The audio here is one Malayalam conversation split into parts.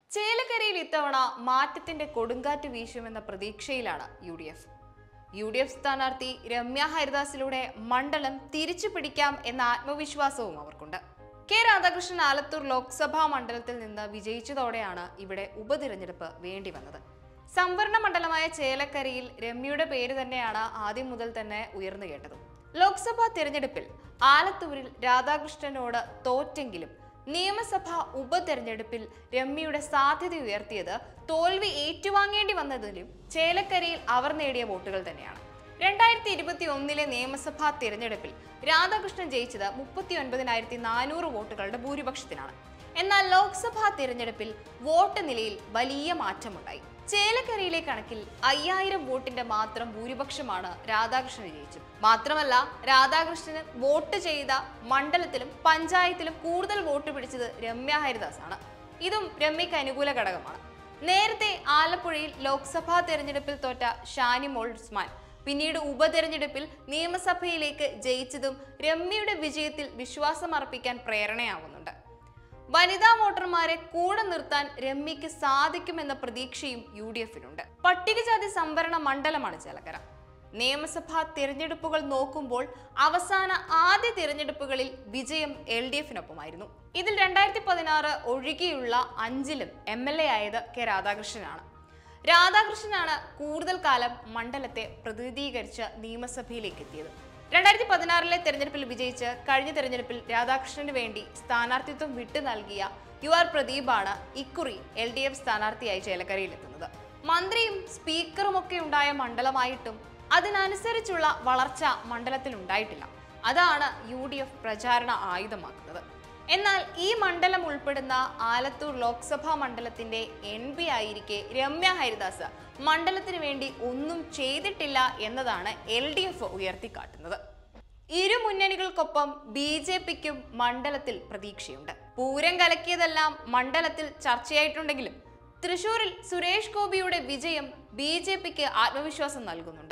ചേലക്കരയിൽ ഇത്തവണ മാറ്റത്തിന്റെ കൊടുങ്കാറ്റ് വീശുമെന്ന പ്രതീക്ഷയിലാണ് U D F U D F സ്ഥാനാർത്ഥി രമ്യ ഹരിദാസിലൂടെ മണ്ഡലം തിരിച്ചു പിടിക്കാം എന്ന ആത്മവിശ്വാസവും അവർക്കുണ്ട് കെ രാധാകൃഷ്ണൻ ആലത്തൂർ ലോക്സഭാ മണ്ഡലത്തിൽ നിന്ന് വിജയിച്ചതോടെയാണ് ഇവിടെ ഉപതിരഞ്ഞെടുപ്പ് വേണ്ടി വന്നത് സംവരണ മണ്ഡലമായ ചേലക്കരയിൽ രമ്യയുടെ പേര് തന്നെയാണ് ആദ്യം മുതൽ തന്നെ ഉയർന്നു കേട്ടത് ലോക്സഭാ തിരഞ്ഞെടുപ്പിൽ ആലത്തൂരിൽ രാധാകൃഷ്ണനോട് തോറ്റെങ്കിലും നിയമസഭാ ഉപതെരഞ്ഞെടുപ്പിൽ രമ്യയുടെ സാധ്യത ഉയർത്തിയത് തോൽവി ഏറ്റുവാങ്ങേണ്ടി വന്നതിലും ചേലക്കരയിൽ അവർ നേടിയ വോട്ടുകൾ തന്നെയാണ് രണ്ടായിരത്തി ഇരുപത്തി ഒന്നിലെ നിയമസഭാ തിരഞ്ഞെടുപ്പിൽ രാധാകൃഷ്ണൻ ജയിച്ചത് മുപ്പത്തി ഒൻപതിനായിരത്തി നാനൂറ് വോട്ടുകളുടെ ഭൂരിപക്ഷത്തിനാണ് എന്നാൽ ലോക്സഭാ തിരഞ്ഞെടുപ്പിൽ വോട്ട് നിലയിൽ വലിയ മാറ്റമുണ്ടായി ചേലക്കരയിലെ കണക്കിൽ അയ്യായിരം വോട്ടിന്റെ മാത്രം ഭൂരിപക്ഷമാണ് രാധാകൃഷ്ണന് ജയിച്ചത് മാത്രമല്ല രാധാകൃഷ്ണന് വോട്ട് ചെയ്ത മണ്ഡലത്തിലും പഞ്ചായത്തിലും കൂടുതൽ വോട്ട് പിടിച്ചത് രമ്യ ഹരിദാസ് ആണ് ഇതും രമ്യക്ക് അനുകൂല ഘടകമാണ് നേരത്തെ ആലപ്പുഴയിൽ ലോക്സഭാ തെരഞ്ഞെടുപ്പിൽ തോറ്റ ഷാനിമോൾ ഉസ്മാൻ പിന്നീട് ഉപതെരഞ്ഞെടുപ്പിൽ നിയമസഭയിലേക്ക് ജയിച്ചതും രമ്യയുടെ വിജയത്തിൽ വിശ്വാസമർപ്പിക്കാൻ പ്രേരണയാവുന്നുണ്ട് വനിതാ വോട്ടർമാരെ കൂടെ നിർത്താൻ രമ്യയ്ക്ക് സാധിക്കുമെന്ന പ്രതീക്ഷയും യു ഡി എഫിനുണ്ട് പട്ടികജാതി സംവരണ മണ്ഡലമാണ് ചേലക്കര നിയമസഭാ തിരഞ്ഞെടുപ്പുകൾ നോക്കുമ്പോൾ അവസാന ആദ്യ തിരഞ്ഞെടുപ്പുകളിൽ വിജയം എൽ ഡി എഫിനൊപ്പമായിരുന്നു ഇതിൽ രണ്ടായിരത്തി പതിനാറ് ഒഴികെയുള്ള അഞ്ചിലും എം എൽ എ ആയത് കെ രാധാകൃഷ്ണനാണ് രാധാകൃഷ്ണനാണ് കൂടുതൽ കാലം മണ്ഡലത്തെ പ്രതിനിധീകരിച്ച് നിയമസഭയിലേക്ക് എത്തിയത് രണ്ടായിരത്തി പതിനാറിലെ തെരഞ്ഞെടുപ്പിൽ വിജയിച്ച് കഴിഞ്ഞ തെരഞ്ഞെടുപ്പിൽ രാധാകൃഷ്ണന് വേണ്ടി സ്ഥാനാർത്ഥിത്വം വിട്ടു നൽകിയ യു ആർ പ്രദീപാണ് ഇക്കുറി എൽ ഡി എഫ് സ്ഥാനാർത്ഥിയായി ചേലക്കരയിലെത്തുന്നത് മന്ത്രിയും സ്പീക്കറും ഒക്കെ ഉണ്ടായ മണ്ഡലമായിട്ടും അതിനനുസരിച്ചുള്ള വളർച്ച മണ്ഡലത്തിൽ ഉണ്ടായിട്ടില്ല അതാണ് യു ഡി എഫ് പ്രചാരണ ആയുധമാക്കുന്നത് എന്നാൽ ഈ മണ്ഡലം ഉൾപ്പെടുന്ന ആലത്തൂർ ലോക്സഭാ മണ്ഡലത്തിന്റെ എൻ പി ആയിരിക്കെ രമ്യ ഹരിദാസ് മണ്ഡലത്തിന് വേണ്ടി ഒന്നും ചെയ്തിട്ടില്ല എന്നതാണ് എൽ ഡി എഫ് ഉയർത്തിക്കാട്ടുന്നത് ഇരു മുന്നണികൾക്കൊപ്പം ബി ജെ പിക്കും മണ്ഡലത്തിൽ പ്രതീക്ഷയുണ്ട് പൂരം കലക്കിയതെല്ലാം മണ്ഡലത്തിൽ ചർച്ചയായിട്ടുണ്ടെങ്കിലും തൃശൂരിൽ സുരേഷ് ഗോപിയുടെ വിജയം ബി ജെ പിക്ക് ആത്മവിശ്വാസം നൽകുന്നുണ്ട്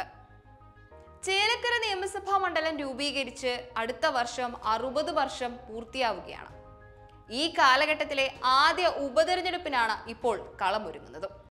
ചേലക്കര നിയമസഭാ മണ്ഡലം രൂപീകരിച്ച് അടുത്ത വർഷം അറുപത് വർഷം പൂർത്തിയാവുകയാണ് ഈ കാലഘട്ടത്തിലെ ആദ്യ ഉപതെരഞ്ഞെടുപ്പിനാണ് ഇപ്പോൾ കളമൊരുങ്ങുന്നത്